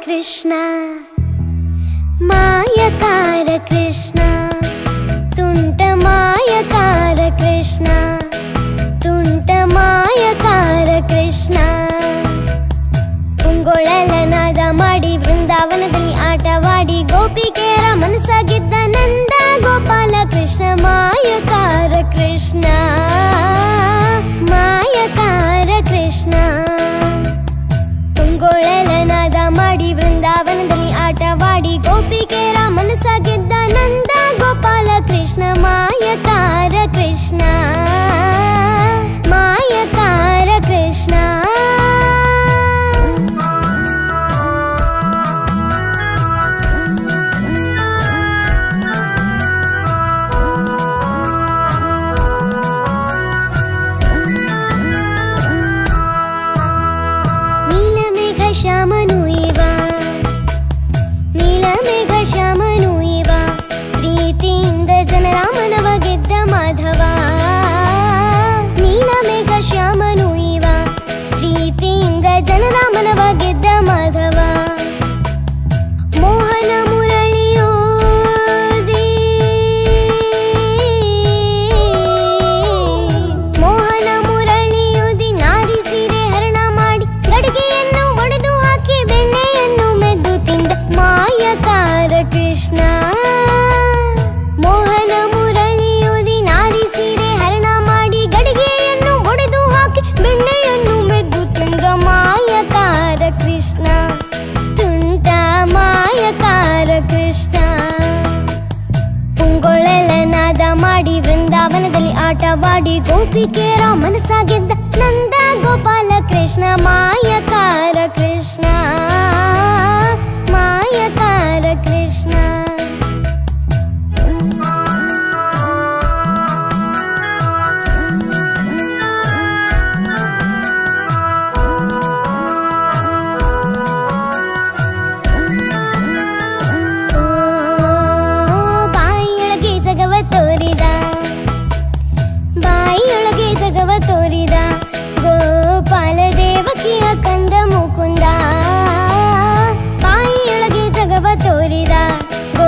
ಕೃಷ್ಣ ಮಾಯಕಾರ ಕೃಷ್ಣ ತುಂಟ ಮಾಯಕಾರ ಕೃಷ್ಣ ತುಂಟ ಮಾಯಕಾರ ಕೃಷ್ಣ ಪುಂಗೊಳಲನಾದ ಮಾಡಿ ಬೃಂದಾವನದಲ್ಲಿ ಆಟವಾಡಿ ಗೋಪಿಕೆಯರ ಮನಸ್ಸಾಗಿದ್ದ ನಂದ ಗೋಪಾಲ ಕೃಷ್ಣ ಮಾಯಕಾರ ಕೃಷ್ಣ ಮಾಯಕಾರ ಕೃಷ್ಣ ತುಂಗೊಳಲನಾದ ಮಾಡಿ ಬೃಂದಾವನದಲ್ಲಿ ಆಟವಾಡಿ ಗೋಪಿಕೆಯರ ಮನಸ್ಸಾಗಿದ್ದ ನಂದ ಗೋಪಾಲ ಕೃಷ್ಣ ಮಾಯಕಾರ ಕೃಷ್ಣ ಮಾಯಕಾರ ಕೃಷ್ಣ ನೀಲಮೇಘ ಶ್ಯಾಮನು ಇವ ನೀಲಮೇಘ ಶ್ಯಾಮನು ಇವ ಪ್ರೀತಿಯಿಂದ ಜನರ ಮನವ ಗೆದ್ದ ಮಾಧವ ನೀಲಮೇಘ ಶ್ಯಾಮನು ಇವ ಪ್ರೀತಿಯಿಂದ ಜನರ ಮನವ ಗೆದ್ದ ಮಾಧವ ಮೋಹನ ಮುರಳಿಯೋದಿ ಮೋಹನ ಮುರಳಿಯುದಿ ನಾರಿ ಸೀರೆ ಹರಣ ಮಾಡಿ ಗಡಿಗೆಯನ್ನು ಒಡೆದು ಹಾಕಿ ಬೆಣ್ಣೆಯನ್ನು ಮೆದ್ದು ತಿಂದ ಮಾಯಕಾರ ಕೃಷ್ಣ ಮೋಹನ ಮುರಳಿಯುದಿ ನಾರಿ ಸೀರೆ ಹರಣ ಮಾಡಿ ಗಡಿಗೆಯನ್ನು ಒಡೆದು ಹಾಕಿ ಬೆಣ್ಣೆಯನ್ನು ಮೆದ್ದು ತಿಂದ ಮಾಯಕಾರ ಕೃಷ್ಣ ತುಂಟ ಮಾಯಕಾರ ಕೃಷ್ಣ ಪುಂಗೊಳಲನಾದ ಮಾಡಿ ವೃಂದಾವನದಲ್ಲಿ ಆಟವಾಡಿ ಗೋಪಿಕೆಯರ ಮನಸ್ಸಾಗಿದ್ದ ನಂದ ಗೋಪಾಲ ಕೃಷ್ಣ ಮಾಯಕಾರ ಕೃಷ್ಣ ಮಾಯಕಾರ ಕೃಷ್ಣ ಓ, ಬಾಯಿಯೊಳಗೆ ಜಗವ ತೋರಿದ ಬಾಯಿಯೊಳಗೆ ಜಗವ ತೋರಿದ ಗೋಪಾಲ ದೇವಕಿಯ ಕಂದ ಮುಕುಂದ ಬಾಯಿಯೊಳಗೆ ಜಗವ ತೋರಿದ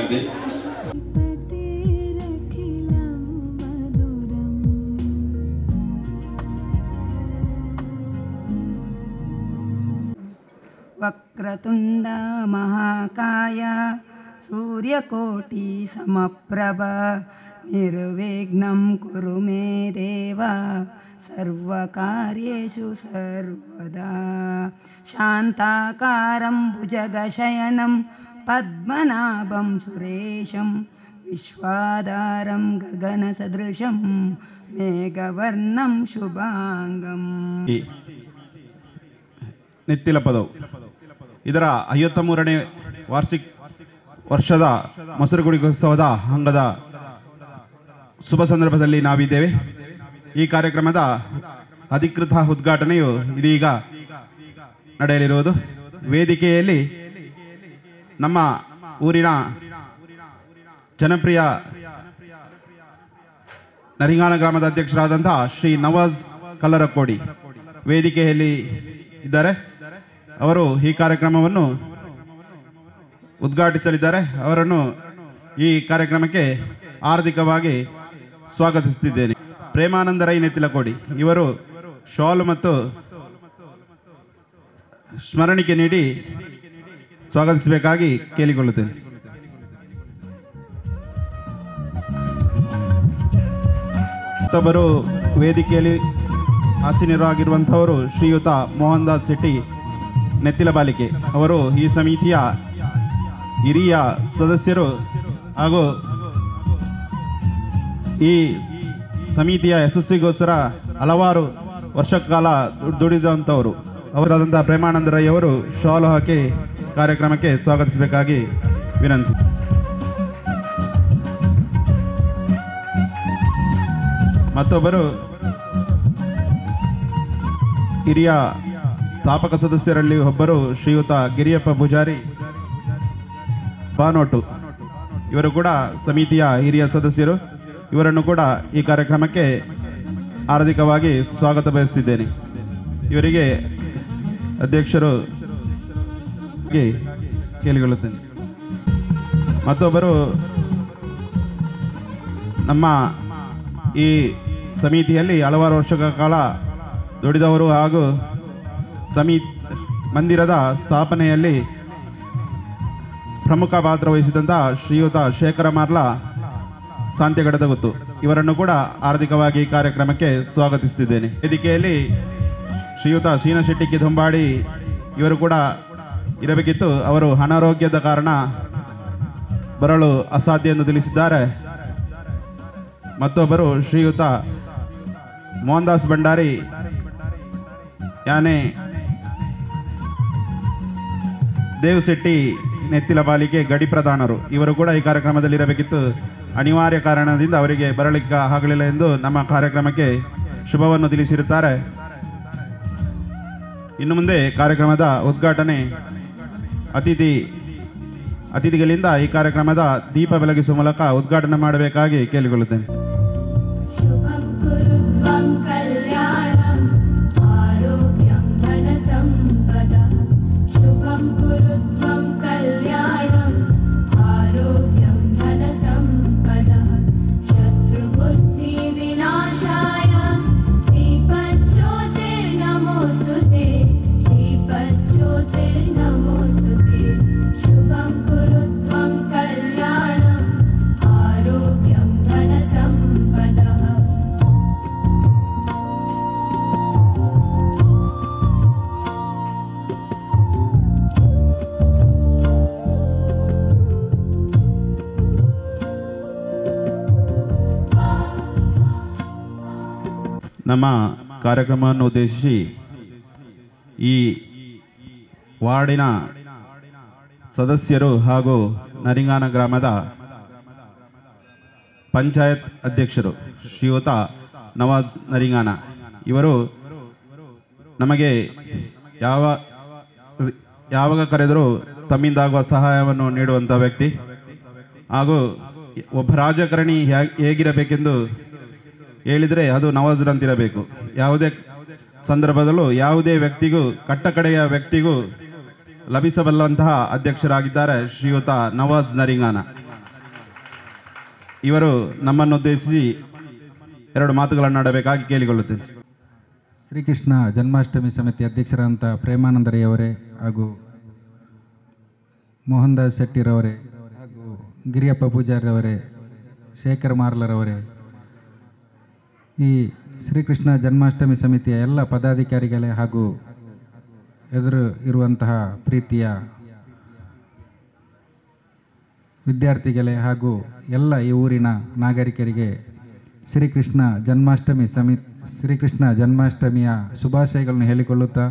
ವೇದಿಕೆ ವಕ್ರತುಂಡ ಮಹಾಕಾಯ ಸೂರ್ಯಕೋಟಿ ಸಮಪ್ರಭ ನಿರ್ವಿಘ್ನಂ ಕುರು ಮೇ ದೇವ ಸರ್ವಕಾರ್ಯೇಷು ಸರ್ವದಾ ಶಾಂತಾಕಾರಂ ಭುಜಗಶಯನಂ ಪದ್ಮನಾಭಂ ಸುರೇಶಂ ವಿಶ್ವಾಧಾರಂ ಗಗನಸದೃಶಂ ಮೇಘವರ್ಣಂ ಶುಭಾಂಗಂ ಈ ನೆತ್ತಿಲ ಪದವು ಇದರ ಐವತ್ತ ಮೂರನೇ ವಾರ್ಷಿಕ ವರ್ಷದ ಮೊಸರುಗುಡಿಗೋತ್ಸವದ ಅಂಗದ ಶುಭ ಸಂದರ್ಭದಲ್ಲಿ ನಾವಿದ್ದೇವೆ ಈ ಕಾರ್ಯಕ್ರಮದ ಅಧಿಕೃತ ಉದ್ಘಾಟನೆಯು ಇದೀಗ ನಡೆಯಲಿರುವುದು ವೇದಿಕೆಯಲ್ಲಿ ನಮ್ಮ ಊರಿನ ಜನಪ್ರಿಯ ನರಿಂಗಾಣ ಗ್ರಾಮದ ಅಧ್ಯಕ್ಷರಾದಂತಹ ಶ್ರೀ ನವಾಜ್ ಕಲ್ಲರಕೋಡಿ ವೇದಿಕೆಯಲ್ಲಿ ಇದ್ದಾರೆ ಅವರು ಈ ಕಾರ್ಯಕ್ರಮವನ್ನು ಉದ್ಘಾಟಿಸಲಿದ್ದಾರೆ ಅವರನ್ನು ಈ ಕಾರ್ಯಕ್ರಮಕ್ಕೆ ಹಾರ್ದಿಕವಾಗಿ ಸ್ವಾಗತಿಸುತ್ತಿದ್ದೇನೆ ಪ್ರೇಮಾನಂದ ರೈ ನೆತ್ತಿಲಕೋಡಿ ಇವರು ಶಾಲು ಮತ್ತು ಸ್ಮರಣಿಕೆ ನೀಡಿ ಸ್ವಾಗತಿಸಬೇಕಾಗಿ ಕೇಳಿಕೊಳ್ಳುತ್ತೇನೆ ಮತ್ತೊಬ್ಬರು ವೇದಿಕೆಯಲ್ಲಿ ಆಸೀನರಾಗಿರುವಂಥವರು ಶ್ರೀಯುತ ಮೋಹನ್ ದಾಸ್ ಶೆಟ್ಟಿ ನೆತ್ತಿಲ ಬಾಲಿಕೆ ಅವರು ಈ ಸಮಿತಿಯ ಹಿರಿಯ ಸದಸ್ಯರು ಹಾಗೂ ಈ ಸಮಿತಿಯ ಯಶಸ್ವಿಗೋಸ್ಕರ ಹಲವಾರು ವರ್ಷ ಕಾಲ ದುಡ್- ದುಡಿದಂಥವರು ಅವರಾದಂಥ ಪ್ರೇಮಾನಂದ ರೈ ಅವರು ಶಾಲು ಹಾಕಿ ಕಾರ್ಯಕ್ರಮಕ್ಕೆ ಸ್ವಾಗತಿಸಬೇಕಾಗಿ ವಿನಂತಿ ಮತ್ತೊಬ್ಬರು ಹಿರಿಯ ಸ್ಥಾಪಕ ಸದಸ್ಯರಲ್ಲಿ ಒಬ್ಬರು ಶ್ರೀಯುತ ಗಿರಿಯಪ್ಪ ಪೂಜಾರಿ ಬಾನೋಟು ಇವರು ಕೂಡ ಸಮಿತಿಯ ಹಿರಿಯ ಸದಸ್ಯರು ಇವರನ್ನು ಕೂಡ ಈ ಕಾರ್ಯಕ್ರಮಕ್ಕೆ ಹಾರ್ದಿಕವಾಗಿ ಸ್ವಾಗತ ಬಯಸುತ್ತಿದ್ದೇನೆ ಇವರಿಗೆ ಅಧ್ಯಕ್ಷರು ಗೆ ಕೇಳಿಕೊಳ್ಳುತ್ತೇನೆ ಮತ್ತೊಬ್ಬರು ನಮ್ಮ ಈ ಸಮಿತಿಯಲ್ಲಿ ಹಲವಾರು ವರ್ಷಗಳ ಕಾಲ ದುಡಿದವರು ಹಾಗೂ ಸಮಿ ಮಂದಿರದ ಸ್ಥಾಪನೆಯಲ್ಲಿ ಪ್ರಮುಖ ಪಾತ್ರ ವಹಿಸಿದಂಥ ಶ್ರೀಯುತ ಶೇಖರ ಮಾರ್ಲ ಶಾಂತಿಗಡದ ಗೊತ್ತು ಇವರನ್ನು ಕೂಡ ಹಾರ್ದಿಕವಾಗಿ ಈ ಕಾರ್ಯಕ್ರಮಕ್ಕೆ ಸ್ವಾಗತಿಸುತ್ತಿದ್ದೇನೆ ವೇದಿಕೆಯಲ್ಲಿ ಶ್ರೀಯುತ ಶೀನಶೆಟ್ಟಿ ಕಿದಂಬಾಡಿ ಇವರು ಕೂಡ ಇರಬೇಕಿತ್ತು ಅವರು ಅನಾರೋಗ್ಯದ ಕಾರಣ ಬರಲು ಅಸಾಧ್ಯ ಎಂದು ತಿಳಿಸಿದ್ದಾರೆ ಮತ್ತೊಬ್ಬರು ಶ್ರೀಯುತ ಮೋಹನ್ ದಾಸ್ ಭಂಡಾರಿ ಯಾನೆ ದೇವ್ ಶೆಟ್ಟಿ ನೆತ್ತಿಲ ಬಾಲಿಕೆ ಗಡಿ ಪ್ರಧಾನರು ಇವರು ಕೂಡ ಈ ಕಾರ್ಯಕ್ರಮದಲ್ಲಿ ಇರಬೇಕಿತ್ತು ಅನಿವಾರ್ಯ ಕಾರಣದಿಂದ ಅವರಿಗೆ ಬರಲಿಕ್ಕೆ ಆಗಲಿಲ್ಲ ಎಂದು ನಮ್ಮ ಕಾರ್ಯಕ್ರಮಕ್ಕೆ ಶುಭವನ್ನು ತಿಳಿಸಿರುತ್ತಾರೆ ಇನ್ನು ಮುಂದೆ ಕಾರ್ಯಕ್ರಮದ ಉದ್ಘಾಟನೆ ಅತಿಥಿ ಅತಿಥಿಗಳಿಂದ ಈ ಕಾರ್ಯಕ್ರಮದ ದೀಪ ಬೆಳಗಿಸುವ ಮೂಲಕ ಉದ್ಘಾಟನೆ ಮಾಡಬೇಕಾಗಿ ಕೇಳಿಕೊಳ್ಳುತ್ತೇನೆ शुभं कुरु त्वं कल्याणम् आरोग्यं धनसम्पदः शुभं कुरु त्वं कल्याणम् आरोग्यं धनसम्पदः शत्रुबुद्धिविनाशाय दीपज्योतिर्नमोऽस्तु ते दीपज्योतिर्नमोऽस्तु ते शुभं कुरु त्वं कल्याणम् आरोग्यं धनसम्पदः ನಮ್ಮ ಕಾರ್ಯಕ್ರಮವನ್ನು ಉದ್ದೇಶಿಸಿ ಈ ವಾರ್ಡಿನ ಸದಸ್ಯರು ಹಾಗೂ ನರಿಂಗಾನ ಗ್ರಾಮದ ಪಂಚಾಯತ್ ಅಧ್ಯಕ್ಷರು ಶ್ರೀಯುತ ನವಾಜ್ ನರಿಂಗಾನ ಇವರು ನಮಗೆ ಯಾವ ಯಾವಾಗ ಕರೆದರೂ ತಮ್ಮಿಂದಾಗುವ ಸಹಾಯವನ್ನು ನೀಡುವಂಥ ವ್ಯಕ್ತಿ ಹಾಗೂ ಒಬ್ಬ ರಾಜಕಾರಣಿ ಹ್ಯಾ- ಹೇಗಿರಬೇಕೆಂದು ಹೇಳಿದರೆ ಅದು ನವಾಜ್ರಂತಿರಬೇಕು ಯಾವುದೇ ಸಂದರ್ಭದಲ್ಲೂ ಯಾವುದೇ ವ್ಯಕ್ತಿಗೂ ಕಟ್ಟಕಡೆಯ ವ್ಯಕ್ತಿಗೂ ಲಭಿಸಬಲ್ಲಂತಹ ಅಧ್ಯಕ್ಷರಾಗಿದ್ದಾರೆ ಶ್ರೀಯುತ ನವಾಜ್ ನರಿಂಗಾನ ಇವರು ನಮ್ಮನ್ನುದ್ದೇಶಿಸಿ ಎರಡು ಮಾತುಗಳನ್ನು ಆಡಬೇಕಾಗಿ ಕೇಳಿಕೊಳ್ಳುತ್ತೇನೆ ಶ್ರೀಕೃಷ್ಣ ಜನ್ಮಾಷ್ಟಮಿ ಸಮಿತಿ ಅಧ್ಯಕ್ಷರಾದಂಥ ಪ್ರೇಮಾನಂದರಯವರೇ ಹಾಗೂ ಮೋಹನ್ ದಾಸ್ ಶೆಟ್ಟಿರವರೇ ಹಾಗೂ ಗಿರಿಯಪ್ಪ ಪೂಜಾರಿಯವರೇ ಶೇಖರ್ ಮಾರ್ಲರವರೇ ಈ ಶ್ರೀಕೃಷ್ಣ ಜನ್ಮಾಷ್ಟಮಿ ಸಮಿತಿಯ ಎಲ್ಲ ಪದಾಧಿಕಾರಿಗಳೇ ಹಾಗೂ ಎದುರು ಇರುವಂತಹ ಪ್ರೀತಿಯ ವಿದ್ಯಾರ್ಥಿಗಳೇ ಹಾಗೂ ಎಲ್ಲ ಈ ಊರಿನ ನಾಗರಿಕರಿಗೆ ಶ್ರೀಕೃಷ್ಣ ಜನ್ಮಾಷ್ಟಮಿ ಸಮಿ ಶ್ರೀಕೃಷ್ಣ ಜನ್ಮಾಷ್ಟಮಿಯ ಶುಭಾಶಯಗಳನ್ನು ಹೇಳಿಕೊಳ್ಳುತ್ತಾ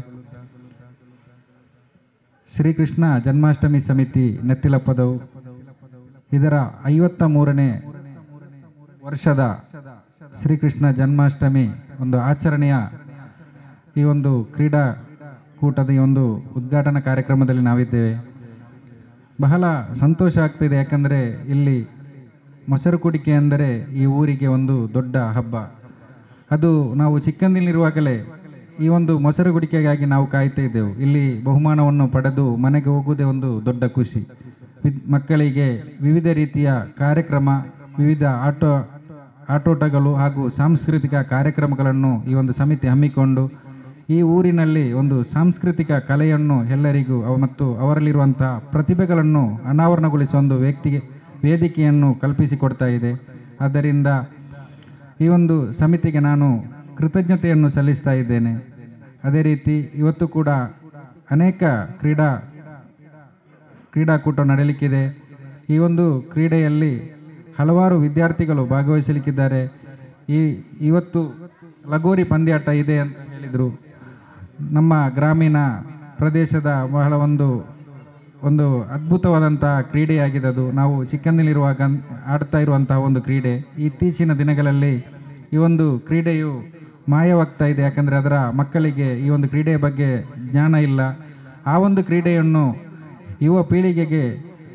ಶ್ರೀಕೃಷ್ಣ ಜನ್ಮಾಷ್ಟಮಿ ಸಮಿತಿ ನೆತ್ತಿಲಪ್ಪದವು ಇದರ ಐವತ್ತ ಮೂರನೇ ವರ್ಷದ ಶ್ರೀಕೃಷ್ಣ ಜನ್ಮಾಷ್ಟಮಿ ಒಂದು ಆಚರಣೆಯ ಈ ಒಂದು ಕ್ರೀಡಾಕೂಟದ ಈ ಒಂದು ಉದ್ಘಾಟನಾ ಕಾರ್ಯಕ್ರಮದಲ್ಲಿ ನಾವಿದ್ದೇವೆ ಬಹಳ ಸಂತೋಷ ಆಗ್ತಿದೆ ಯಾಕಂದರೆ ಇಲ್ಲಿ ಮೊಸರು ಕುಡಿಕೆ ಅಂದರೆ ಈ ಊರಿಗೆ ಒಂದು ದೊಡ್ಡ ಹಬ್ಬ ಅದು ನಾವು ಚಿಕ್ಕಂದಿನಲ್ಲಿರುವಾಗಲೇ ಈ ಒಂದು ಮೊಸರು ಕುಡಿಕೆಗಾಗಿ ನಾವು ಕಾಯ್ತಾ ಇದ್ದೆವು ಇಲ್ಲಿ ಬಹುಮಾನವನ್ನು ಪಡೆದು ಮನೆಗೆ ಹೋಗುವುದೇ ಒಂದು ದೊಡ್ಡ ಖುಷಿ ವಿದ್- ಮಕ್ಕಳಿಗೆ ವಿವಿಧ ರೀತಿಯ ಕಾರ್ಯಕ್ರಮ ವಿವಿಧ ಆಟೋ ಆಟೋಟಗಳು ಹಾಗೂ ಸಾಂಸ್ಕೃತಿಕ ಕಾರ್ಯಕ್ರಮಗಳನ್ನು ಈ ಒಂದು ಸಮಿತಿ ಹಮ್ಮಿಕೊಂಡು ಈ ಊರಿನಲ್ಲಿ ಒಂದು ಸಾಂಸ್ಕೃತಿಕ ಕಲೆಯನ್ನು ಎಲ್ಲರಿಗೂ ಅವ- ಮತ್ತು ಅವರಲ್ಲಿರುವಂತಹ ಪ್ರತಿಭೆಗಳನ್ನು ಅನಾವರಣಗೊಳಿಸುವ ಒಂದು ವ್ಯಕ್ತಿಗೆ ವೇದಿಕೆಯನ್ನು ಕಲ್ಪಿಸಿಕೊಡ್ತಾ ಇದೆ ಆದ್ದರಿಂದ ಈ ಒಂದು ಸಮಿತಿಗೆ ನಾನು ಕೃತಜ್ಞತೆಯನ್ನು ಸಲ್ಲಿಸ್ತಾ ಇದ್ದೇನೆ ಅದೇ ರೀತಿ ಇವತ್ತು ಕೂಡ ಅನೇಕ ಕ್ರೀಡಾ ಕ್ರೀಡಾಕೂಟ ನಡೆಯಲಿಕ್ಕಿದೆ ಈ ಒಂದು ಕ್ರೀಡೆಯಲ್ಲಿ ಹಲವಾರು ವಿದ್ಯಾರ್ಥಿಗಳು ಭಾಗವಹಿಸಲಿಕ್ಕಿದ್ದಾರೆ ಈ ಇವತ್ತು ಲಗೋರಿ ಪಂದ್ಯಾಟ ಇದೆ ಅಂತ ಹೇಳಿದರು ನಮ್ಮ ಗ್ರಾಮೀಣ ಪ್ರದೇಶದ ಬಹಳ ಒಂದು ಒಂದು ಅದ್ಭುತವಾದಂತಹ ಕ್ರೀಡೆಯಾಗಿದೆ ಅದು ನಾವು ಚಿಕ್ಕಂದಿನಲ್ಲಿರುವಾಗ ಆಡ್ತಾ ಇರುವಂತಹ ಒಂದು ಕ್ರೀಡೆ ಇತ್ತೀಚಿನ ದಿನಗಳಲ್ಲಿ ಈ ಒಂದು ಕ್ರೀಡೆಯು ಮಾಯವಾಗ್ತಾ ಇದೆ ಯಾಕಂದರೆ ಅದರ ಮಕ್ಕಳಿಗೆ ಈ ಒಂದು ಕ್ರೀಡೆಯ ಬಗ್ಗೆ ಜ್ಞಾನ ಇಲ್ಲ ಆ ಒಂದು ಕ್ರೀಡೆಯನ್ನು ಯುವ ಪೀಳಿಗೆಗೆ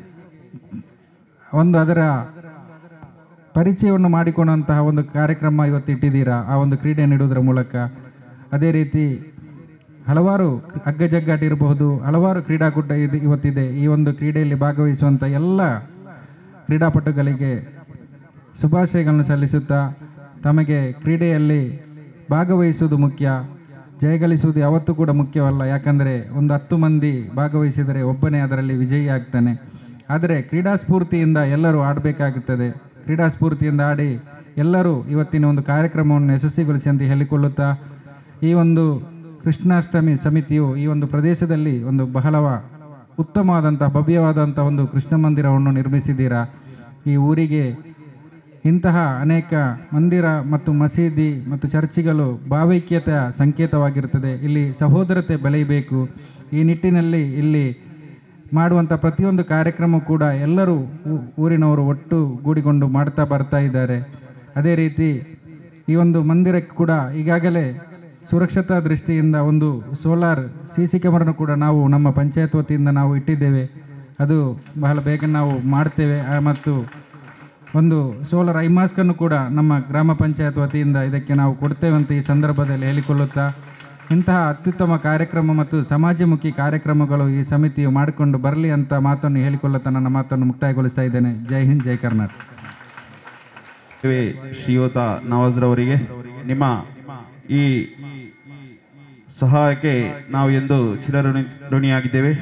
ಒಂದು ಅದರ ಪರಿಚಯವನ್ನು ಮಾಡಿಕೊಳ್ಳುವಂತಹ ಒಂದು ಕಾರ್ಯಕ್ರಮ ಇವತ್ತು ಇಟ್ಟಿದ್ದೀರಾ ಆ ಒಂದು ಕ್ರೀಡೆ ನೀಡುವುದರ ಮೂಲಕ ಅದೇ ರೀತಿ ಹಲವಾರು ಅಗ್ಗಜಗ್ಗಾಟ ಇರಬಹುದು ಹಲವಾರು ಕ್ರೀಡಾಕೂಟ ಇದು ಇವತ್ತಿದೆ ಈ ಒಂದು ಕ್ರೀಡೆಯಲ್ಲಿ ಭಾಗವಹಿಸುವಂಥ ಎಲ್ಲ ಕ್ರೀಡಾಪಟುಗಳಿಗೆ ಶುಭಾಶಯಗಳನ್ನು ಸಲ್ಲಿಸುತ್ತಾ ತಮಗೆ ಕ್ರೀಡೆಯಲ್ಲಿ ಭಾಗವಹಿಸುವುದು ಮುಖ್ಯ ಜಯಗಳಿಸುವುದು ಯಾವತ್ತೂ ಕೂಡ ಮುಖ್ಯವಲ್ಲ ಯಾಕಂದರೆ ಒಂದು ಹತ್ತು ಮಂದಿ ಭಾಗವಹಿಸಿದರೆ ಒಬ್ಬನೇ ಅದರಲ್ಲಿ ವಿಜಯಿ ಆಗ್ತಾನೆ ಆದರೆ ಕ್ರೀಡಾ ಸ್ಫೂರ್ತಿಯಿಂದ ಎಲ್ಲರೂ ಆಡಬೇಕಾಗುತ್ತದೆ ಕ್ರೀಡಾ ಸ್ಫೂರ್ತಿಯಿಂದ ಆಡಿ ಎಲ್ಲರೂ ಇವತ್ತಿನ ಒಂದು ಕಾರ್ಯಕ್ರಮವನ್ನು ಯಶಸ್ವಿಗೊಳಿಸಿ ಅಂತ ಹೇಳಿಕೊಳ್ಳುತ್ತಾ ಈ ಒಂದು ಕೃಷ್ಣಾಷ್ಟಮಿ ಸಮಿತಿಯು ಈ ಒಂದು ಪ್ರದೇಶದಲ್ಲಿ ಒಂದು ಬಹಳವ ಉತ್ತಮವಾದಂಥ ಭವ್ಯವಾದಂಥ ಒಂದು ಕೃಷ್ಣ ಮಂದಿರವನ್ನು ನಿರ್ಮಿಸಿದ್ದೀರಾ ಈ ಊರಿಗೆ ಇಂತಹ ಅನೇಕ ಮಂದಿರ ಮತ್ತು ಮಸೀದಿ ಮತ್ತು ಚರ್ಚಿಗಳು ಭಾವೈಕ್ಯತೆಯ ಸಂಕೇತವಾಗಿರುತ್ತದೆ ಇಲ್ಲಿ ಸಹೋದರತೆ ಬೆಳೆಯಬೇಕು ಈ ನಿಟ್ಟಿನಲ್ಲಿ ಇಲ್ಲಿ ಮಾಡುವಂಥ ಪ್ರತಿಯೊಂದು ಕಾರ್ಯಕ್ರಮ ಕೂಡ ಎಲ್ಲರೂ ಊ- ಊರಿನವರು ಒಟ್ಟು ಗೂಡಿಕೊಂಡು ಮಾಡ್ತಾ ಬರ್ತಾ ಇದ್ದಾರೆ ಅದೇ ರೀತಿ ಈ ಒಂದು ಮಂದಿರಕ್ಕೆ ಕೂಡ ಈಗಾಗಲೇ ಸುರಕ್ಷತಾ ದೃಷ್ಟಿಯಿಂದ ಒಂದು ಸೋಲಾರ್ ಸಿ ಸಿ ಕ್ಯಾಮರನ್ನು ಕೂಡ ನಾವು ನಮ್ಮ ಪಂಚಾಯತ್ ವತಿಯಿಂದ ನಾವು ಇಟ್ಟಿದ್ದೇವೆ ಅದು ಬಹಳ ಬೇಗ ನಾವು ಮಾಡ್ತೇವೆ ಆ, ಮತ್ತು ಒಂದು ಸೋಲಾರ್ ಐ ಮಾಸ್ಕನ್ನು ಕೂಡ ನಮ್ಮ ಗ್ರಾಮ ಪಂಚಾಯತ್ ವತಿಯಿಂದ ಇದಕ್ಕೆ ನಾವು ಕೊಡ್ತೇವೆ ಅಂತ ಈ ಸಂದರ್ಭದಲ್ಲಿ ಹೇಳಿಕೊಳ್ಳುತ್ತಾ ಇಂತಹ ಅತ್ಯುತ್ತಮ ಕಾರ್ಯಕ್ರಮ ಮತ್ತು ಸಮಾಜಮುಖಿ ಕಾರ್ಯಕ್ರಮಗಳು ಈ ಸಮಿತಿಯು ಮಾಡಿಕೊಂಡು ಬರಲಿ ಅಂತ ಮಾತನ್ನು ಹೇಳಿಕೊಳ್ಳುತ್ತಾ ನನ್ನ ಮಾತನ್ನು ಮುಕ್ತಾಯಗೊಳಿಸ್ತಾ ಇದ್ದೇನೆ ಜೈ ಹಿಂದ್ ಜೈ ಕರ್ನಾಟಕ ಇವೆ ಶ್ರೀಯುತ ನವಾಜ್ರವರಿಗೆ ನಿಮ್ಮ ಈ ಸಹಾಯಕ್ಕೆ ನಾವು ಎಂದು ಚಿರಋಣಿ ಋಣಿಯಾಗಿದ್ದೇವೆ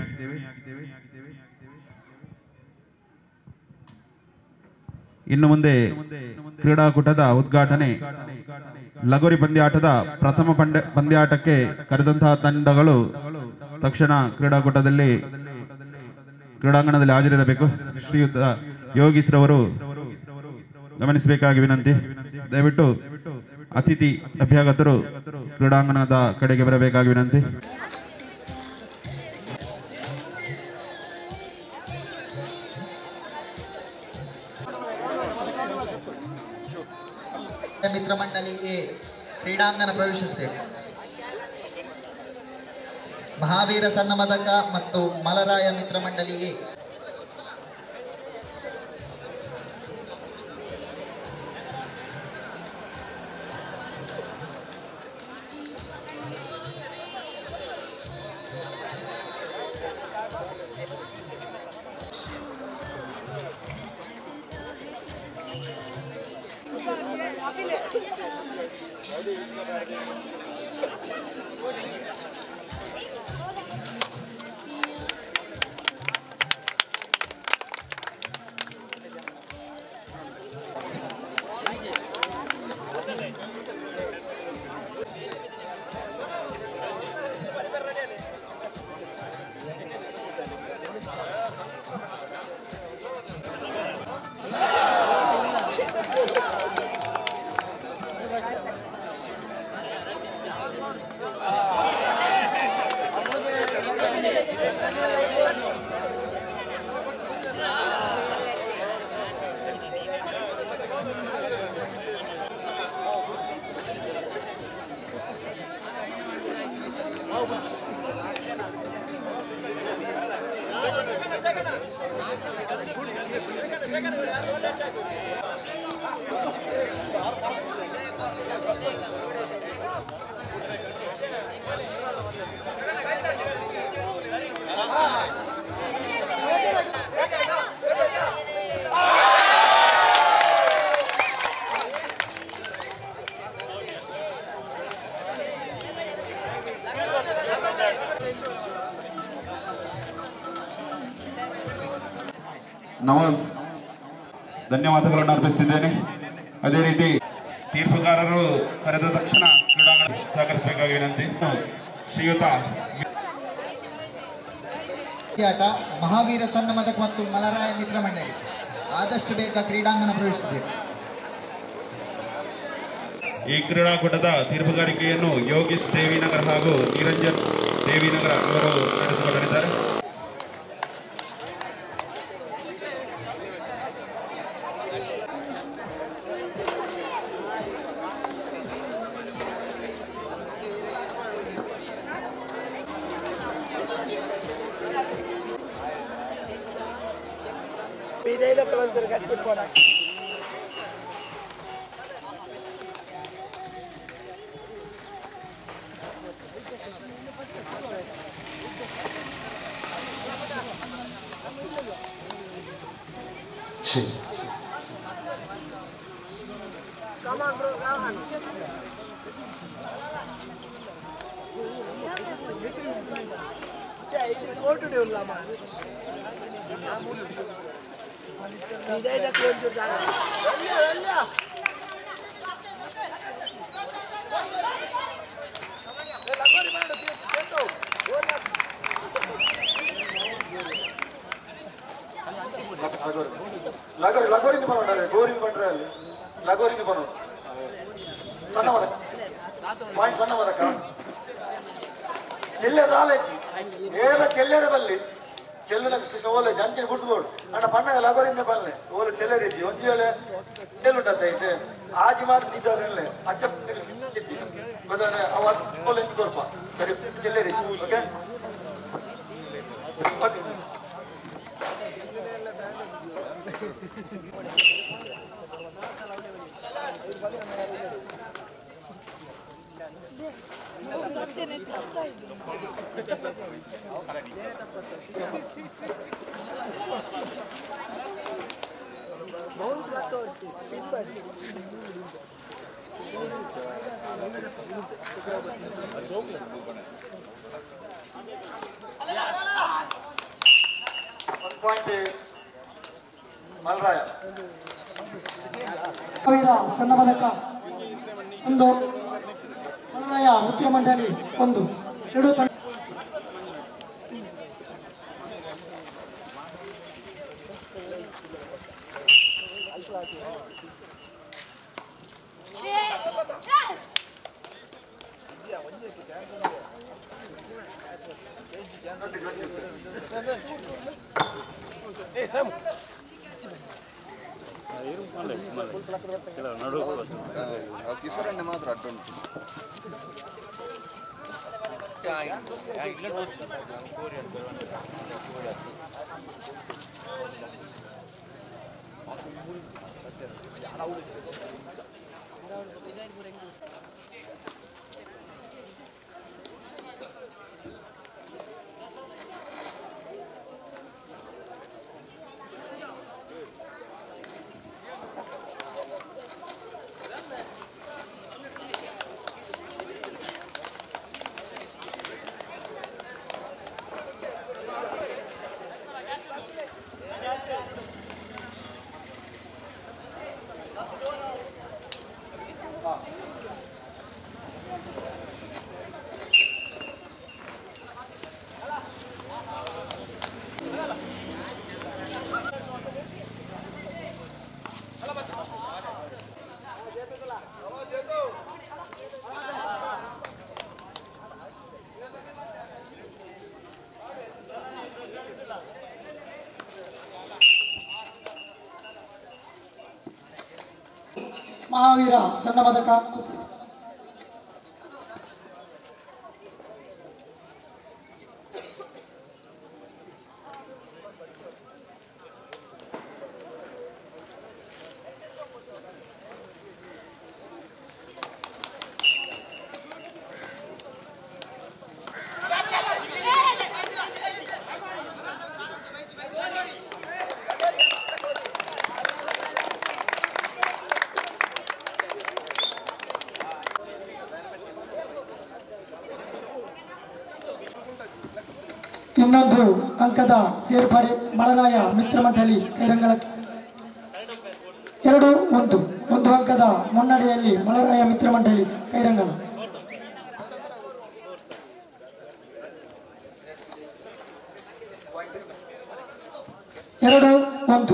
ಇನ್ನು ಮುಂದೆ ಕ್ರೀಡಾಕೂಟದ ಉದ್ಘಾಟನೆ ಲಗೋರಿ ಪಂದ್ಯಾಟದ ಪ್ರಥಮ ಪಂದ್ಯ ಪಂದ್ಯಾಟಕ್ಕೆ ಕರೆದಂತಹ ತಂಡಗಳು ತಕ್ಷಣ ಕ್ರೀಡಾಕೂಟದಲ್ಲಿ ಕ್ರೀಡಾಂಗಣದಲ್ಲಿ ಹಾಜರಿರಬೇಕು ಶ್ರೀಯುತ ಯೋಗೀಶ್ರವರು ಗಮನಿಸಬೇಕಾಗಿ ವಿನಂತಿ ದಯವಿಟ್ಟು ಅತಿಥಿ ಅಭ್ಯಾಗತರು ಕ್ರೀಡಾಂಗಣದ ಕಡೆಗೆ ಬರಬೇಕಾಗಿ ವಿನಂತಿ ಮಿತ್ರ ಮಂಡಳಿಗೆ ಕ್ರೀಡಾಂಗಣ ಪ್ರವೇಶಿಸಬೇಕು ಮಹಾವೀರ ಸಣ್ಣ ಮದಕ ಮತ್ತು ಮಲರಾಯ ಮಿತ್ರ ಮಂಡಳಿಗೆ ನವಾಜ್ ಧನ್ಯವಾದಗಳನ್ನು ಅರ್ಪಿಸ್ತಿದ್ದೇನೆ ಅದೇ ರೀತಿ ತೀರ್ಪುಗಾರರು ಕರೆದ ತಕ್ಷಣ ಕ್ರೀಡಾಂಗಣ ಸಹಕರಿಸಬೇಕಾಗಿ ವಿನಂತಿ ಶ್ರೀಯುತ ಆಟ ಮಹಾವೀರ ಸನ್ನಮದಕ ಮತ್ತು ಮಲರಾಯ ಮಿತ್ರ ಮಂಡಳಿ ಆದಷ್ಟು ಬೇಗ ಕ್ರೀಡಾಂಗಣ ಪ್ರವೇಶಿಸಿದೆ ಈ ಕ್ರೀಡಾಕೂಟದ ತೀರ್ಪುಗಾರಿಕೆಯನ್ನು ಯೋಗೀಶ್ ದೇವಿನಗರ್ ಹಾಗೂ ನಿರಂಜನ್ ದೇವಿನಗರ ಇವರು ನಡೆಸಿಕೊಳ್ಳಲಿದ್ದಾರೆ ಲಗೋರಿ ಲಗೋರಿನ ಬರೋಣ ಗೋರಿನ ಬಂದ್ರೆ ಅಲ್ಲಿ ಲಗೋರಿನ ಬರೋಣ ಸಣ್ಣ ಮದಕ ಪಾಯಿಂಟ್ ಸಣ್ಣ ಮದಕ ಚೆಲ್ಲರ ಆಲೆಚ್ಚಿ ಏದ ಚೆಲ್ಲರ ಬಲ್ಲಿ ಚೆಲ್ಲನ ಕೃಷ್ಣ ಓಲೆ ಜಂಚಿನ ಗುಡ್ದುಬೋಡು ಅಣ್ಣ ಪಣ್ಣಗ ಲಗೋರಿಂದ ಬಲ್ಲೆ ಓಲೆ ಚೆಲ್ಲರಿಜ್ಜಿ ಒಂಜಿ ವೇಳೆ ಚೆಲ್ಲುಂಟತ್ತ ಇಟ್ಟು ಆಜಿ ಮಾತ್ರ ನಿದ್ದವರಲ್ಲೇ ಅಜ್ಜ ಹೆಚ್ಚಿ ಬದನೆ ಅವ ಓಲೆ ತೋರ್ಪ ಸರಿ ಚೆಲ್ಲರಿಜ್ಜಿ ಓಕೆ ಓಕೆ ಒಂದು ಪಾಯಿಂಟ್ ಮಲ್ರಾಯ ವೀರ ಸಣ್ಣ ಪದಕ ಒಂದು ಮಲರಾಯ ನೃತ್ಯ ಮಂಡಳಿ ಒಂದು ಎರಡು ತಂಡ ಮಹಾವೀರ ಸಣ್ಣ ಪದಕ ಇನ್ನೊಂದು ಅಂಕದ ಸೇರ್ಪಡೆ ಮಳರಾಯ ಮಿತ್ರ ಮಂಡಳಿ ಕೈರಂಗಳಕ್ಕೆ ಎರಡು ಒಂದು ಒಂದು ಅಂಕದ ಮುನ್ನಡೆಯಲ್ಲಿ ಮಳರಾಯ ಮಿತ್ರ ಮಂಡಳಿ ಕೈರಂಗಳ ಎರಡು ಒಂದು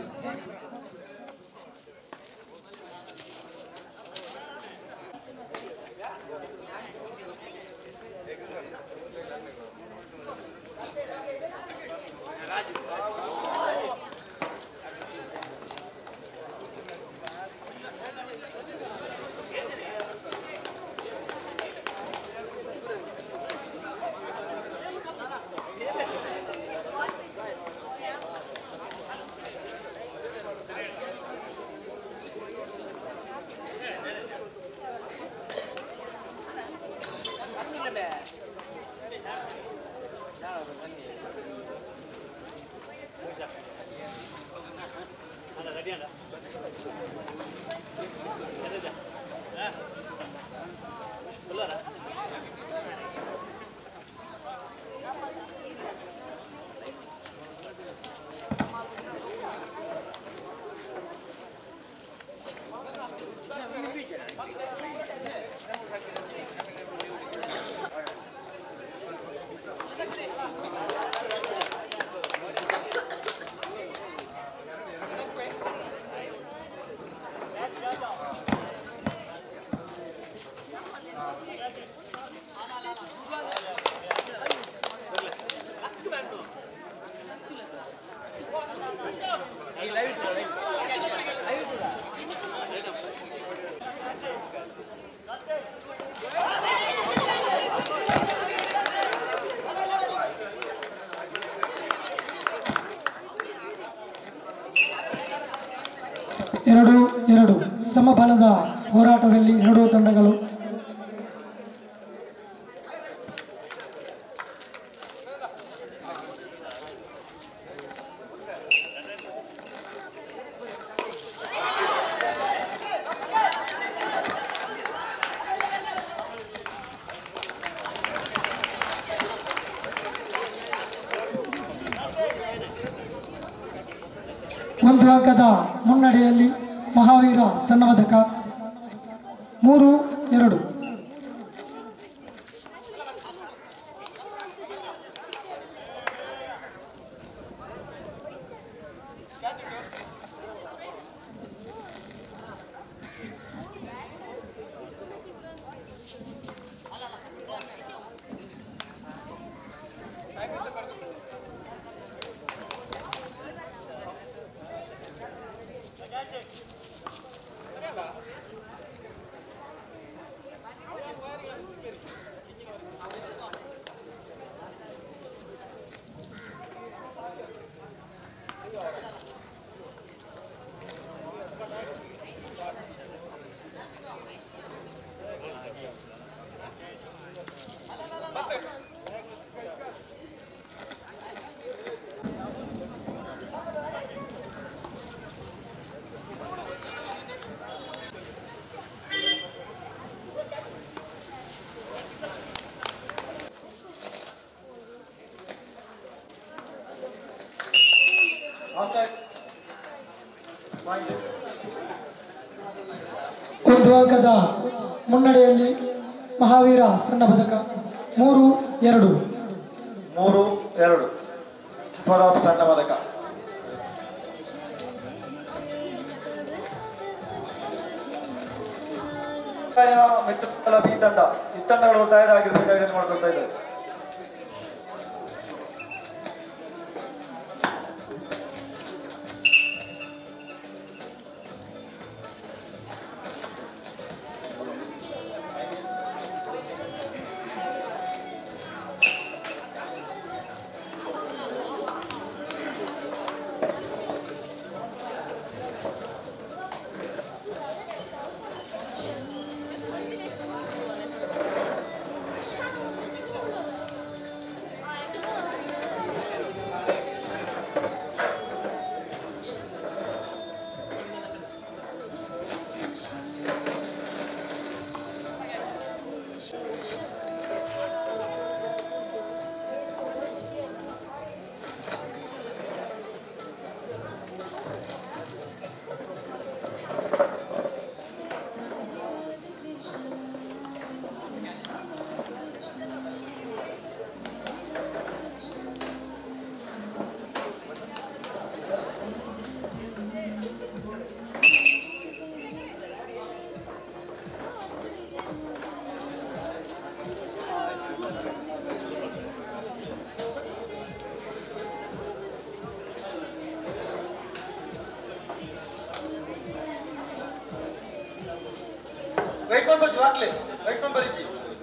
ಎರಡು ಎರಡು ಸಮಬಲದ ಹೋರಾಟದಲ್ಲಿ ಎರಡೂ ತಂಡಗಳು ಒಂದು ಅಂಕದ ಮುನ್ನಡೆಯಲ್ಲಿ ಮಹಾವೀರ ಸಣ್ಣವದಕ ಮೂರು ಎರಡು ಒಂದು ಅಂಕದ ಮುನ್ನಡೆಯಲ್ಲಿ ಮಹಾವೀರ ಸಣ್ಣ ಪದಕ ಮೂರು ಎರಡು ಮೂರು ಎರಡು ಫಾರ್ ಆಫ್ ಸಣ್ಣ ಪದಕ ಮಿತ್ರ ಬಿ ತಂಡ ಈ ತಂಡಗಳು ತಯಾರಾಗಿರ್ಬೇಕಾಗಿ ಮಾಡ್ಕೊಳ್ತಾ ಇದ್ದಾರೆ ವೈಟ್ ಮೆಂಬರ್ಸ್ ಹಾಕ್ಲಿ ವೈಟ್ ಮೆಂಬರ್ ಇಚ್ಚಿ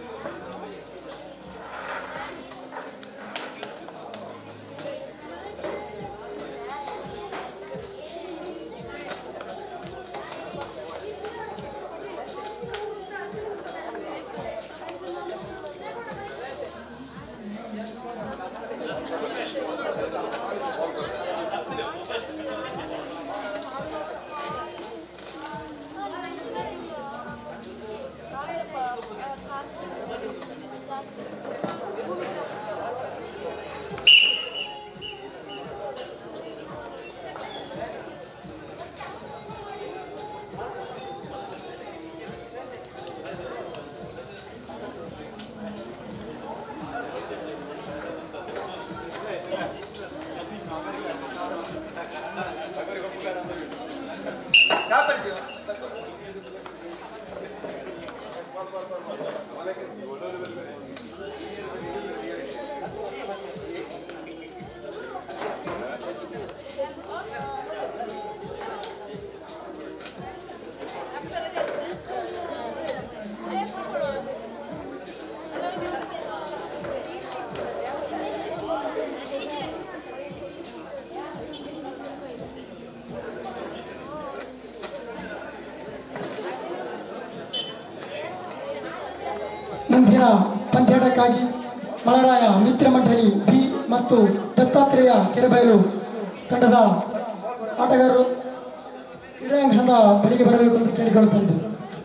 ಮುಂದಿನ ಪಂದ್ಯಾಟಕ್ಕಾಗಿ ಮಳರಾಯ ಮಿತ್ರ ಮಂಡಳಿ ಬಿ ಮತ್ತು ದತ್ತಾತ್ರೇಯ ಕೆರೆಬಯಲು ತಂಡದ ಆಟಗಾರರು ಕ್ರೀಡಾಂಗಣದ ಬಳಿಗೆ ಬರಬೇಕು ಅಂತ ಕೇಳಿಕೊಳ್ಳುತ್ತೇನೆ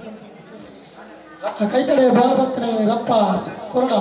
ಆ ಕೈತಡೆ ಬಾಲಭತ್ತನೆ ರಪ್ಪ ಕೊರಡ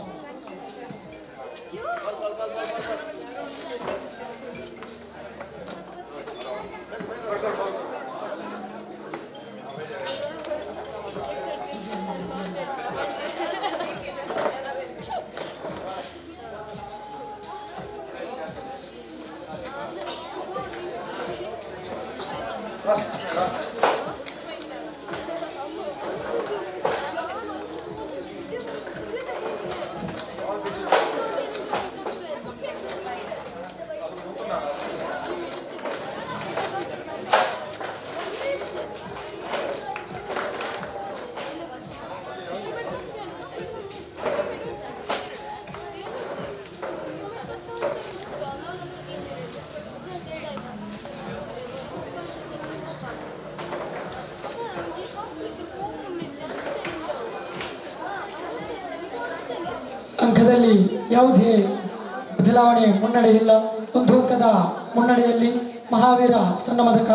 ಅಂಕದಲ್ಲಿ ಯಾವುದೇ ಬದಲಾವಣೆ ಮುನ್ನಡೆ ಇಲ್ಲ ಒಂದು ಅಂಕದ ಮುನ್ನಡೆಯಲ್ಲಿ ಮಹಾವೀರ ಸಣ್ಣ ಮದಕ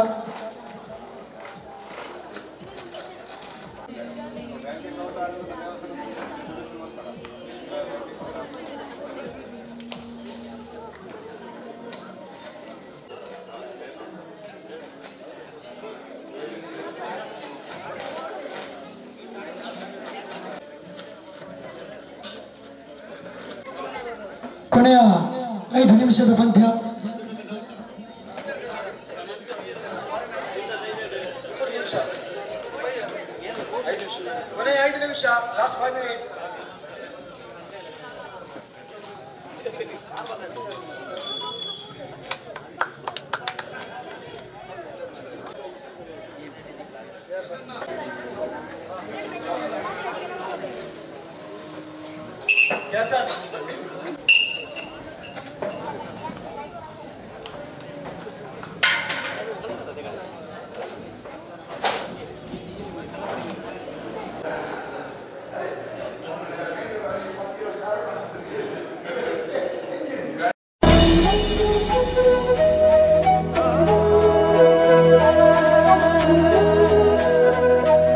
ಕೊನೆಯ ಐದು ನಿಮಿಷದ ಪಂದ್ಯ ಐದು ನಿಮಿಷ ಕೊನೆಯ ಐದು ನಿಮಿಷ ಲಾಸ್ಟ್ ಫೈವ್ ಮಿನಿಟ್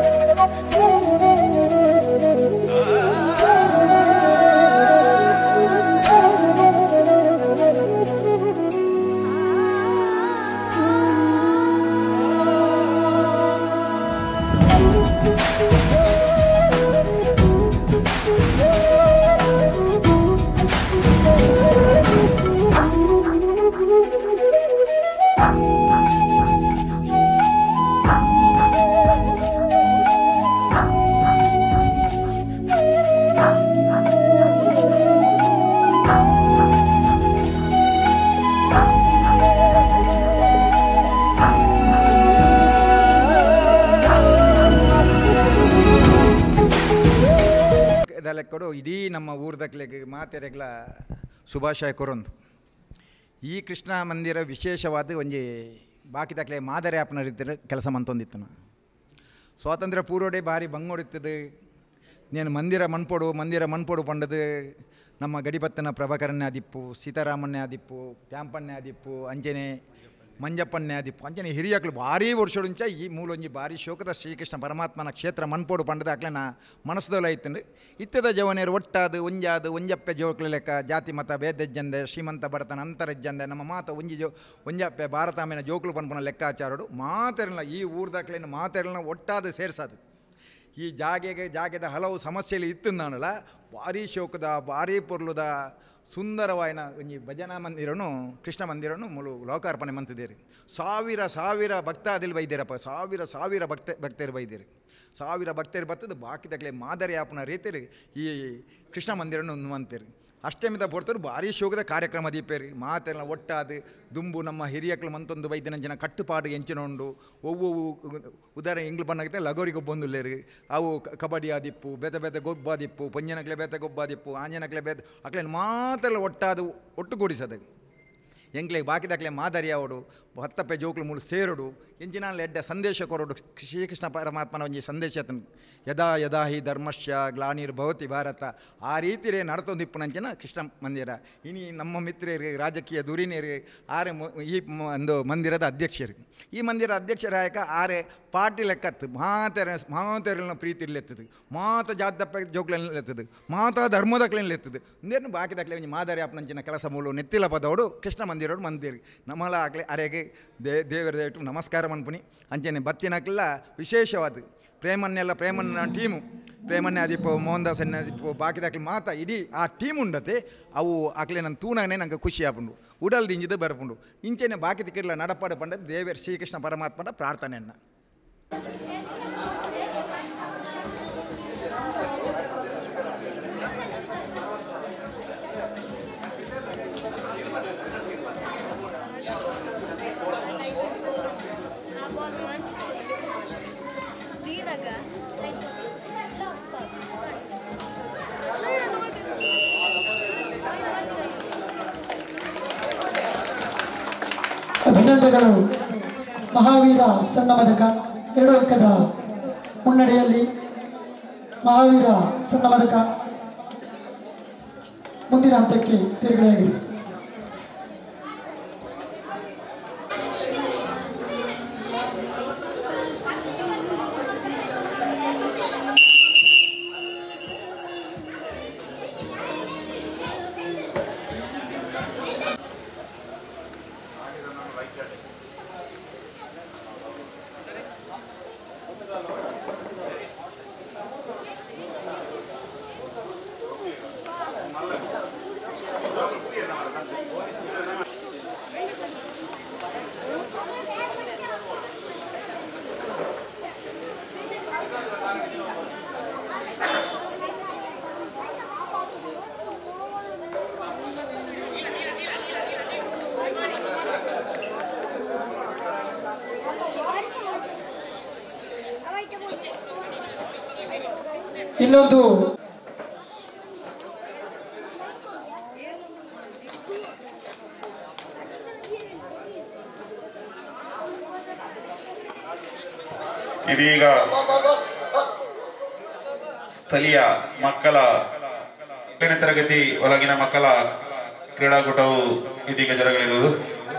ಆ ಲೆಕ್ಕಡು ಇಡೀ ನಮ್ಮ ಊರ್ದಕ್ಲೆಗೆ ಮಾತೆರೆಗ್ಲ ಶುಭಾಶಯ ಕೊರೊಂದು ಈ ಕೃಷ್ಣ ಮಂದಿರ ವಿಶೇಷವಾದ ಒಂಜಿ ಬಾಕಿ ದಾಖಲೆ ಮಾದರಿ ಆಪ್ನ ರೀತಿಯ ಕೆಲಸ ಮಂತೊಂದಿತ್ತು ನಾ ಸ್ವಾತಂತ್ರ್ಯ ಪೂರ್ವಡೆ ಭಾರಿ ಬಂಗೋಡಿತ್ತದು నేను ಮಂದಿರ ಮನ್ಪೊಡು ಮಂದಿರ ಮನ್ಪೊಡು ಪಂಡದು ನಮ್ಮ ಗಡಿಪತ್ತನ ಪ್ರಭಾಕರನ್ನೇ ಆದಿಪ್ಪು ಸೀತಾರಾಮನ್ನೇ ಆದಿಪ್ಪು ಪ್ಯಾಂಪನ್ನೇ ಆದಿಪ್ಪು ಅಂಜನೆ ಮಂಜಪ್ಪನ್ನೇ ಆದಿಪ್ಪು ಅಂಜನೆ ಹಿರಿಯಕ್ಲು ಭಾರಿ ವರ್ಷಡುಂಚ ಈ ಮೂಲೊಂಜಿ ಭಾರಿ ಶೋಕದ ಶ್ರೀಕೃಷ್ಣ ಪರಮಾತ್ಮನ ಕ್ಷೇತ್ರ ಮನ್ಪೋಡು ಪಂಡದ ಅಕ್ಲೆ ನಾ ಮನಸ್ಸದಲ್ಲ ಇತ್ತಂಡು ಇತ್ತದ ಜವನೇರು ಒಟ್ಟಾದು ಒಂಜಾದು ಒಂಜಪ್ಪೆ ಜೋಕ್ಲ ಲೆಕ್ಕ ಜಾತಿ ಮತ ಭೇದಜ್ಜಂದೆ ಶ್ರೀಮಂತ ಭರತನ ಅಂತರಜ್ಜಂದೆ ನಮ್ಮ ಮಾತ ಒಂಜಿ ಜೋ ಒಂಜಪ್ಪೆ ಭಾರತಾಮಿನ ಜೋಕ್ಲು ಪನ್ಪುನ ಲೆಕ್ಕಾಚಾರಡು ಮಾತೆರಲ್ಲ ಈ ಊರ್ದಾಕ್ಲೇನು ಮಾತೆರಲ್ಲ ಒಟ್ಟಾದ ಸೇರ್ಸದು ಈ ಜಾಗೆಗೆ ಜಾಗದ ಹಲವು ಸಮಸ್ಯೆಗಳು ಇತ್ತು ನಾನಲ್ಲ ಭಾರಿ ಶೋಕದ ಭಾರಿ ಪೊರ್ಲುದ ಸುಂದರವಾಯಿನ ಒಂಜಿ ಭಜನಾ ಮಂದಿರನು ಕೃಷ್ಣ ಮಂದಿರನು ಮುಳು ಲೋಕಾರ್ಪಣೆ ಮಂತಿದ್ದೀರಿ ಸಾವಿರ ಸಾವಿರ ಭಕ್ತಾದಿಲ್ ಬೈದಿರಪ್ಪ ಸಾವಿರ ಸಾವಿರ ಭಕ್ತ ಭಕ್ತರು ಬೈದಿರಿ ಸಾವಿರ ಭಕ್ತರು ಬರ್ತದೆ ಬಾಕಿದಾಗಲೇ ಮಾದರಿ ಆಪನ ರೀತಿಯಲ್ಲಿ ಈ ಕೃಷ್ಣ ಮಂದಿರನು ಮಂತೀರಿ ಅಷ್ಟಮಿದ ಪೊರ್ತರು ಭಾರಿ ಶೋಕದ ಕಾರ್ಯಕ್ರಮ ದೀಪೇರಿ ಮಾತೆಲ್ಲ ಒಟ್ಟಾದು ದುಂಬು ನಮ್ಮ ಹಿರಿಯಕ್ಲು ಮಂತೊಂದು ವೈದ್ಯನಂಜನ ಕಟ್ಟುಪಾಡು ಎಂಚಿನೊಂಡು ಒವ್ವೊವು ಉದಾಹರಣೆ ಇಂಗ್ಲು ಬಣ್ಣಕ್ಕೆ ಲಗೋರಿ ಗೊಬ್ಬೊಂದುಲ್ಲೇರಿ ಅವು ಕ- ಕಬಡ್ಡಿ ಆದಿಪ್ಪು ಬೆತೆ ಬೆತೆ ಗೊಬ್ಬಾದಿಪ್ಪು ಪೊಂಜನಕ್ಲೆ ಬೆತೆ ಗೊಬ್ಬಾದಿಪ್ಪು ಆಂಜನಕ್ಲೆ ಬೆತೆ ಅಕ್ಲೇನು ಮಾತೆಲ್ಲ ಒಟ್ಟಾದು ಒಟ್ಟುಗೂಡಿಸದು ಎಂಕ್ಲೆ ಬಾಕಿದಾಕ್ಲೆ ಮಾದರಿ ಅವಡು ಹತ್ತಪ್ಪೆ ಜೋಕ್ಲು ಮುಳು ಸೇರುಡು ಎಂಚಿನ ಎಡ್ಡ ಸಂದೇಶ ಕೊರಡು ಶ್ರೀಕೃಷ್ಣ ಪರಮಾತ್ಮನ ಒಂಜಿ ಸಂದೇಶ ಆತನು. ಯದಾ ಯದಾ ಹಿ ಧರ್ಮಶ್ಯ ಗ್ಲಾನಿರ್ಭವತಿ ಭಾರತ ಆ ರೀತಿಯೇ ನಡತೊಂದಿಪ್ಪುನಂಚಿನ ಕೃಷ್ಣ ಮಂದಿರ ಇನಿ ನಮ್ಮ ಮಿತ್ರರಿಗೆ ರಾಜಕೀಯ ದುರಿನೇರಿಗೆ ಆರೆ ಮು- ಈ ಮ- ಒಂದು ಮಂದಿರದ ಅಧ್ಯಕ್ಷರು ಈ ಮಂದಿರ ಅಧ್ಯಕ್ಷರಾಯಕ ಆರೆ ಪಾರ್ಟಿ ಲೆಕ್ಕತ್ತು ಮಾತೆರ ಮಾತೆರಲಿನ ಪ್ರೀತಿ ಇಲ್ಲೆತ್ತದು ಮಾತ ಜಾತಪ್ಪ ಜೋಕ್ಲೆಲ್ಲ ಎತ್ತದು ಮಾತ ಧರ್ಮದಕ್ಲೆಲ್ಲ ಎತ್ತದು ಇಂದೇನು ಬಾಕಿ ದಾಖಲೆ ಒಂಜಿ ಮಾದರಿ ಆಪನಂಚಿನ ಕೆಲಸ ಮೂಲು ನೆತ್ತಿಲ ಪದೋಡು ಕೃಷ್ಣ ಮಂದಿರೋಡು ಮಂದಿರಿ ನಮ್ಮಲ ಆಗ್ಲೆ ಅರೆಗೆ ದೇ ದೇವರ ದಯವಿಟ್ಟು ನಮಸ್ಕಾರ ಮನ್ಪುನಿ ಅಂಚನೆ ಬತ್ತಿನಕ್ಲೆಲ್ಲ ವಿಶೇಷವಾದ ಪ್ರೇಮನ್ನೆಲ್ಲ ಪ್ರೇಮನ್ನ ಟೀಮು ಪ್ರೇಮನ್ನೇ ಆದಿಪ್ಪು ಮೋಹನ್ ದಾಸ್ ಎನ್ನೆ ಆದಿಪ್ಪು ಬಾಕಿ ದಾಖಲೆ ಮಾತ ಇಡೀ ಆ ಟೀಮ್ ಉಂಡತೆ ಅವು ಆಕ್ಲೆ ನನ್ನ ತೂನಾಗನೆ ನಂಗೆ ಖುಷಿ ಆಪುಂಡು ಉಡಲ್ ದಿಂಜಿದ ಬರ್ಪುಂಡು ಇಂಚೆನೆ ಬಾಕಿ ತಿಕ್ಕಿರ್ಲ ನಡಪಾಡು ಪಂಡ ದೇವರ ಶ್ರೀಕೃಷ್ಣ ಪರಮಾತ್ಮನ ಪ್ರಾರ್ಥನೆಯನ್ನ ಅಭಿನಂದನೆಗಳು ಮಹಾವೀರ ಸಣ್ಣ ಪದಕ ಎರಡು ಅಂಕದ ಮುನ್ನಡೆಯಲ್ಲಿ ಮಹಾವೀರ ಸಣ್ಣ ಪದಕ ಮುಂದಿನ ಹಂತಕ್ಕೆ ತೇರ್ಗಡೆಯಾಗಿದೆ ಇನ್ನೊಂದು ಇದೀಗ ಸ್ಥಳೀಯ ಮಕ್ಕಳ ಎಂಟನೇ ತರಗತಿ ಒಳಗಿನ ಮಕ್ಕಳ ಕ್ರೀಡಾಕೂಟವು ಇದೀಗ ಜರಗಲಿರುವುದು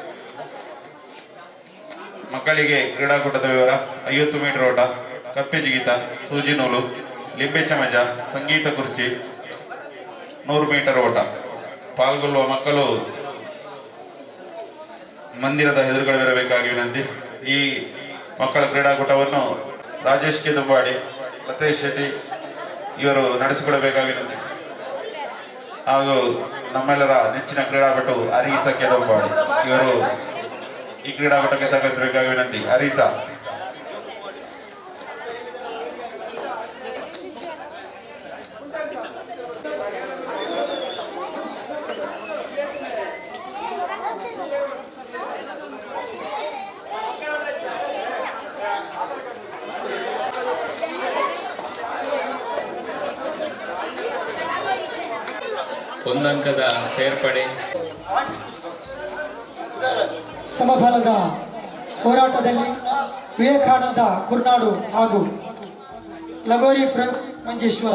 ಮಕ್ಕಳಿಗೆ ಕ್ರೀಡಾಕೂಟದ ವಿವರ ಐವತ್ತು ಮೀಟರ್ ಓಟ ಕಪ್ಪೆ ಜಿಗಿತ ಸೂಜಿ ನೂಲು ಲಿಂಬೆ ಚಮಚ ಸಂಗೀತ ಕುರ್ಚಿ ನೂರು ಮೀಟರ್ ಓಟ ಪಾಲ್ಗೊಳ್ಳುವ ಮಕ್ಕಳು ಮಂದಿರದ ಎದುರುಗಡೆವಿರಬೇಕಾಗಿ ವಿನಂತಿ ಈ ಮಕ್ಕಳ ಕ್ರೀಡಾಕೂಟವನ್ನು ರಾಜೇಶ್ ಕೆ ದುಂಬಾಡಿ ಲತೇಶ್ ಶೆಟ್ಟಿ ಇವರು ನಡೆಸಿಕೊಡಬೇಕಾಗಿ ವಿನಂತಿ ಹಾಗೂ ನಮ್ಮೆಲ್ಲರ ನೆಚ್ಚಿನ ಕ್ರೀಡಾಪಟು ಹರೀಸ ಕೆ ದುಂಬಾಡಿ ಇವರು ಈ ಕ್ರೀಡಾಕೂಟಕ್ಕೆ ಸಹಕರಿಸಬೇಕಾಗಿ ವಿನಂತಿ ಹರೀಸ ಒಂದಂಕದ ಸೇರ್ಪಡೆ ಸಮಫಲದ ಹೋರಾಟದಲ್ಲಿ ವಿವೇಕಾನಂದ ಕುರ್ನಾಡು ಹಾಗೂ ಲಗೋರಿ ಫ್ರೆಂಡ್ಸ್ ಮಂಜೇಶ್ವರ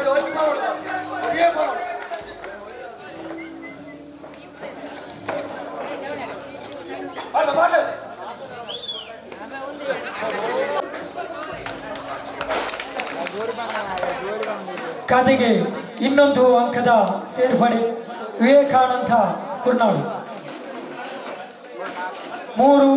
ಖಾತೆಗೆ ಇನ್ನೊಂದು ಅಂಕದ ಸೇರ್ಪಡೆ ವಿವೇಕಾನಂದ ಕುರ್ನಾಡು ಮೂರು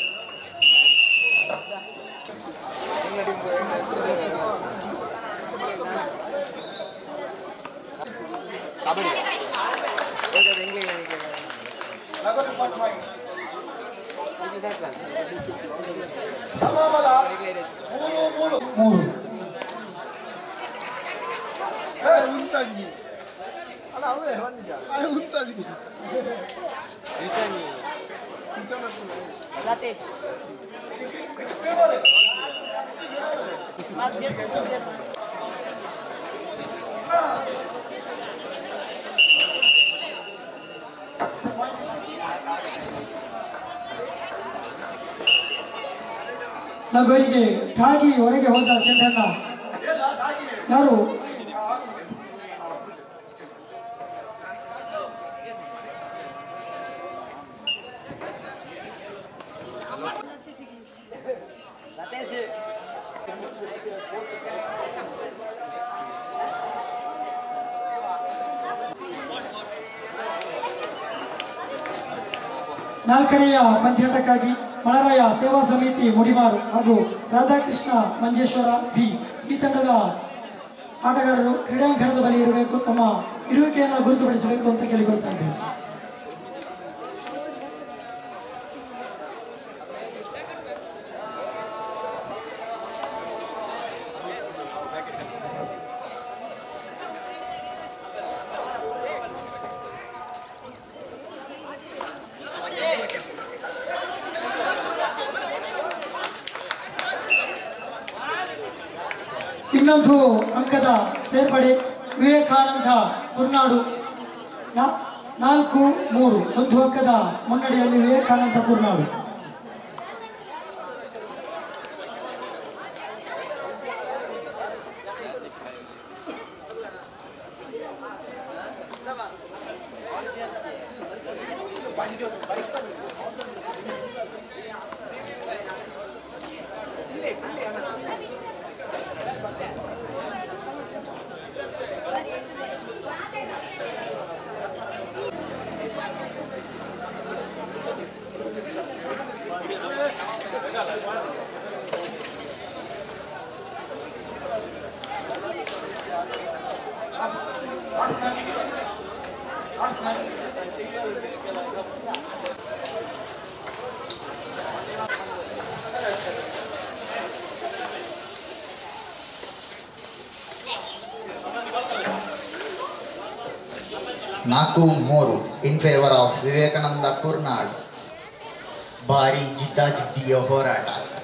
ಮೂರು ಲಗೋರಿಗೆ ತಾಗಿ ಹೊರಗೆ ಹೋದ ಚಂದ್ರಣ್ಣ ಯಾರು ನಾಲ್ಕನೆಯ ಪಂದ್ಯಾಟಕ್ಕಾಗಿ ಮಳರಾಯ ಸೇವಾ ಸಮಿತಿ ಮುಡಿಮಾರು ಹಾಗೂ ರಾಧಾಕೃಷ್ಣ ಮಂಜೇಶ್ವರ ಬಿ ಈ ತಂಡದ ಆಟಗಾರರು ಕ್ರೀಡಾಂಗಣದ ಬಳಿ ಇರಬೇಕು ತಮ್ಮ ಇರುವಿಕೆಯನ್ನು ಗುರುತುಪಡಿಸಬೇಕು ಅಂತ ಕೇಳಿಕೊಳ್ತಾ ಇದ್ದೇವೆ ಇನ್ನೊಂದು ಅಂಕದ ಸೇರ್ಪಡೆ ವಿವೇಕಾನಂದ ಕುರ್ನಾಡು ನಾ- ನಾಲ್ಕು ಮೂರು ಒಂದು ಅಂಕದ ಮುನ್ನಡೆಯಲ್ಲಿ ವಿವೇಕಾನಂದ ಕುರ್ನಾಡು ನಾಲ್ಕು ಮೂರು in favour of Vivekananda Kurnad ಭಾರಿ ಜಿದ್ದಾಜಿದ್ದಿಯ ಹೋರಾಟ